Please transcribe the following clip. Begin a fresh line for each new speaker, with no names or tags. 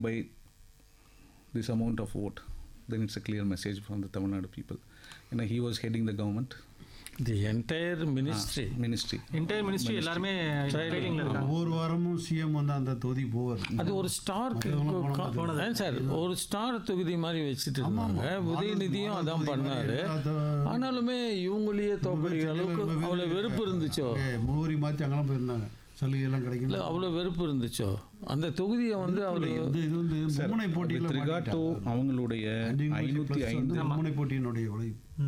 by this amount of vote, then it's a clear message from the Tamil Nadu people. You know, he was heading the government
the entire ministry
ministry.
Entire ministry எல்லாருமே ட்ரைனிங்ல இருக்காங்க
ஒவ்வொரு வாரமும் CM வந்து அந்த தொகுதி போவார்
அது ஒரு ஸ்டார் சார் ஒரு ஸ்டார் தொகுதி மாதிரி வச்சுட்டு இருந்தாங்க உதயநிதியும் அதான் பண்ணாரு ஆனாலுமே இவங்களையே தோக்கடிக்கிற அளவுக்கு அவ்வளோ வெறுப்பு இருந்துச்சோ
முகவரி மாற்றி அங்கெல்லாம் போயிருந்தாங்க சலுகை எல்லாம்
இல்லை
கிடைக்கல
அவ்வளோ வெறுப்பு இருந்துச்சோ அந்த தொகுதியை வந்து அவர்
இது இது வந்து மும்முனை
With
போட்டியில்
regard to அவங்களுடைய ஐநூற்றி ஐந்து
மும்முனை போட்டியினுடைய விளைவு